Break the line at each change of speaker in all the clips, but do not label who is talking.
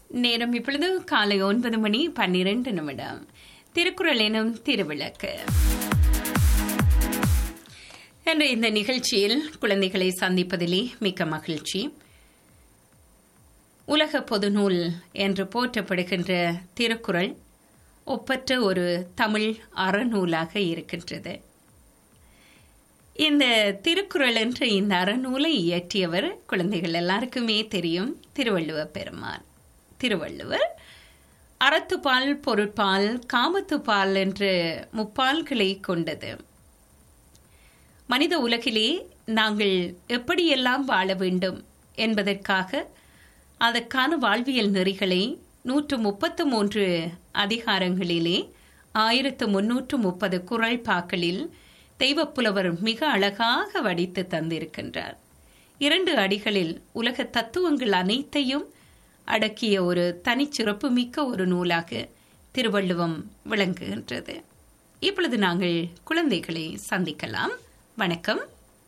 நேரம் இப்பொழுது காலை ஒன்பது மணி பன்னிரண்டு நிமிடம் திருக்குறள் எனும் திருவிளக்கு என்ற இந்த நிகழ்ச்சியில் குழந்தைகளை சந்திப்பதிலே மிக்க மகிழ்ச்சி உலக பொதுநூல் என்று போற்றப்படுகின்ற திருக்குறள் ஒப்பற்ற ஒரு தமிழ் அறநூலாக இருக்கின்றது இந்த திருக்குறள் என்ற இந்த அறநூலை இயற்றியவர் குழந்தைகள் எல்லாருக்குமே தெரியும் திருவள்ளுவ பெருமான் திருவள்ளுவர் அறத்துப்பால் பொருட்பால் காமத்துப்பால் என்று முப்பால்களை கொண்டது மனித உலகிலே நாங்கள் எப்படியெல்லாம் வாழ வேண்டும் என்பதற்காக அதற்கான வாழ்வியல் நெறிகளை நூற்று முப்பத்து மூன்று அதிகாரங்களிலே ஆயிரத்து முன்னூற்று முப்பது குரல் பாக்களில் தெய்வப்புலவர் மிக அழகாக வடித்து தந்திருக்கின்றார் இரண்டு அடிகளில் உலக தத்துவங்கள் அனைத்தையும் அடக்கிய ஒரு தனிச்சிறப்பு மிக்க ஒரு நூலாக திருவள்ளுவம் விளங்குகின்றது இப்பொழுது நாங்கள் குழந்தைகளை சந்திக்கலாம் வணக்கம்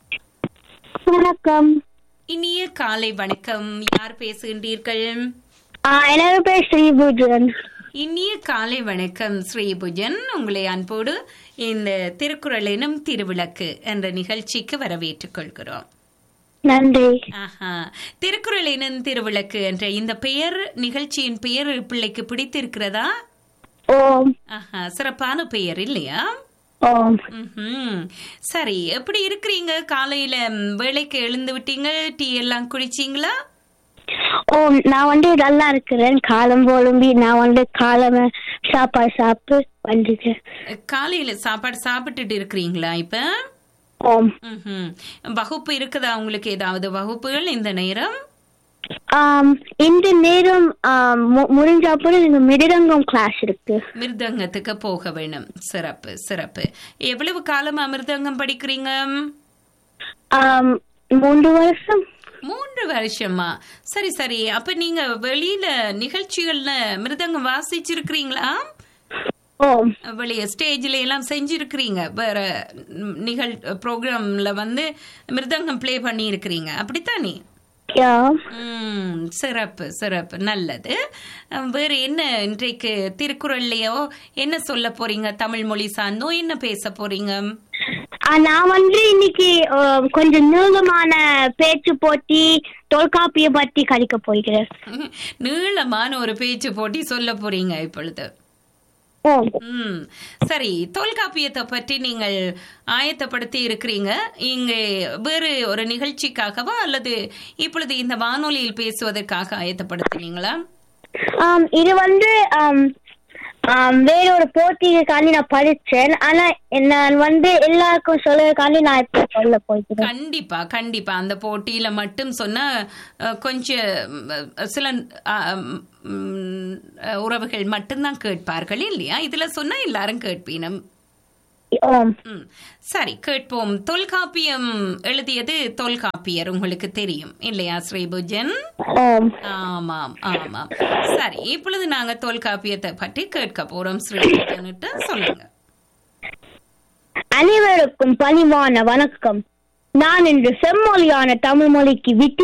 வணக்கம்
இனிய காலை வணக்கம் யார் பேசுகின்றீர்கள்
ஆ, எனது பேர் ஸ்ரீபூஜன்
இனிய காலை வணக்கம் ஸ்ரீபுஜன் உங்களை அன்போடு இந்த திருக்குறள் எனும் திருவிளக்கு என்ற நிகழ்ச்சிக்கு வரவேற்றுக் கொள்கிறோம்
நன்றி
ஆஹா திருக்குறள் எனும் திருவிளக்கு என்ற இந்த பெயர் நிகழ்ச்சியின் பெயர் பிள்ளைக்கு பிடித்திருக்கிறதா
ஓம்
ஆஹா சிறப்பான பெயர் இல்லையா
ஓம்
ம்ஹும். சரி எப்படி இருக்கிறீங்க காலையில ம், வேலைக்கு எழுந்து விட்டீங்க டீ எல்லாம் குடிச்சீங்களா
ஓம் நான் வந்து நல்லா இருக்கிறேன் காலம் போலும்பி நான் வந்து காலம சாப்பாடு சாப்பிட்டு வந்துட்டேன்
காலையில சாப்பாடு சாப்பிட்டுட்டு இருக்கிறீங்களா இப்ப
ஓம்
ம்ஹும். வகுப்பு இருக்குதா உங்களுக்கு ஏதாவது வகுப்புகள் இந்த நேரம்
ஆம், இந்த நேரம் ஆம், மு- முடிஞ்ச அப்புறம் எங்க மிருதங்கம் கிளாஸ் இருக்கு
மிருதங்கத்துக்கு போக வேணும் சிறப்பு சிறப்பு எவ்வளவு காலமா மிருதங்கம் படிக்கிறீங்க
ஆம், மூன்று வருஷம்
மூன்று வருஷமா சரி சரி அப்ப நீங்க வெளியில நிகழ்ச்சிகள்ல மிருதங்கம் வாசிச்சிருக்கிறீங்களா
ஓம்
வெளிய ஸ்டேஜ்ல எல்லாம் செஞ்சிருக்கிறீங்க வேற ம், நிகழ் ப்ரோக்ராம்ல வந்து மிருதங்கம் ப்ளே பண்ணி இருக்கிறீங்க அப்படித்தானே
யா
ம், சிறப்பு சிறப்பு நல்லது அஹ், வேற என்ன இன்றைக்கு திருக்குறள்லயோ என்ன சொல்ல போறீங்க தமிழ் மொழி சார்ந்தோ என்ன பேச போறீங்க
ஆ, நான் வந்து இன்னைக்கு ஆ, கொஞ்சம் நீளமான பேச்சு போட்டி தொல்காப்பிய பத்தி கழிக்க போகிறேன்
நீளமான ஒரு பேச்சு போட்டி சொல்ல போறீங்க இப்பொழுது
ஓம்
ம் சரி தொல்காப்பியத்தை பற்றி நீங்கள் ஆயத்தப்படுத்தி இருக்கிறீங்க இங்கே வேறு ஒரு நிகழ்ச்சிக்காகவா அல்லது இப்பொழுது இந்த வானொலியில் பேசுவதற்காக ஆயத்தப்படுத்தினீங்களா
ஆம், இது வந்து ஆம், ஆம், வேற ஒரு போட்டிக்காண்டி நான் படிச்சேன் ஆனா நான் வந்து எல்லாருக்கும் சொல்றதுக்காண்டி நான் இப்ப சொல்ல போகிறேன்
கண்டிப்பா கண்டிப்பா அந்த போட்டியில மட்டும் சொன்னா அஹ், கொஞ்சம் ம், சில அஹ், ம், உறவுகள் மட்டும்தான் கேட்பார்கள் இல்லையா இதுல சொன்னா எல்லாரும் கேட்பீனம்
ஓம்
ம். சரி கேட்போம் தொல்காப்பியம் எழுதியது தொல்காப்பியர் உங்களுக்கு தெரியும் இல்லையா ஸ்ரீபுஜன்
ஓம்
ஆமாம் ஆமாம் சரி இப்பொழுது நாங்க தொல்காப்பியத்தை பற்றி கேட்க போறோம் ஸ்ரீபுஜன்ட்டு சொல்லுங்க
அனைவருக்கும் பணிவான வணக்கம் நான் இன்று செம்மொழியான தமிழ் மொழிக்கு விட்டு